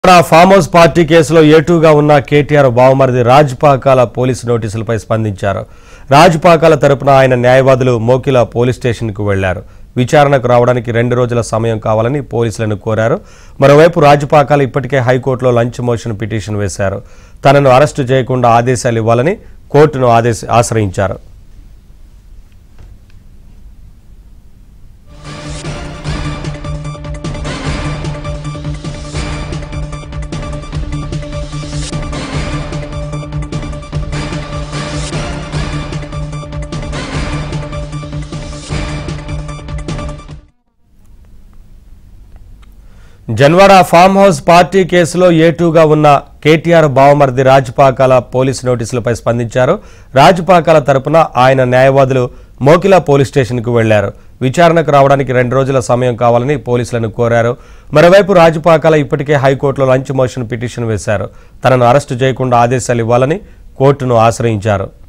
Telangana farm house party కేసులో ఏటూగా ఉన్న కేటీఆర్ బావమరిది రాజ్పాకాల పోలీసు నోటీసులపై స్పందించారు రాజ్పాకాల తరపున ఆయన న్యాయవాదులు మోకిల పోలీస్ స్టేషన్కు వెళ్లారు విచారణకు రావడానికి రెండు రోజుల సమయం కావాలని పోలీసులను కోరారు మరోవైపు రాజ్పాకాల ఇప్పటికే హైకోర్టులో లంచ్ మోషన్ పిటిషన్ వేశారు తనను అరెస్టు చేయకుండా ఆదేశాలు ఇవ్వాలని కోర్టును ఆదేశ ఆశ్రయించారు జన్వాడ ఫామ్ హౌస్ పార్టీ కేసులో ఏటూగా ఉన్న కేటీఆర్ బావమర్ది రాజపాకాల పోలీసు నోటీసులపై స్పందించారు రాజపాకాల తరపున ఆయన న్యాయవాదులు మోకిలా పోలీస్ స్టేషన్కు వెళ్లారు విచారణకు రావడానికి రెండు రోజుల సమయం కావాలని పోలీసులను కోరారు మరోవైపు రాజపాకాల ఇప్పటికే హైకోర్టులో లంచ్ మోషన్ పిటిషన్ వేశారు తనను అరెస్టు చేయకుండా ఆదేశాలు ఇవ్వాలని కోర్టును ఆశ్రయించారు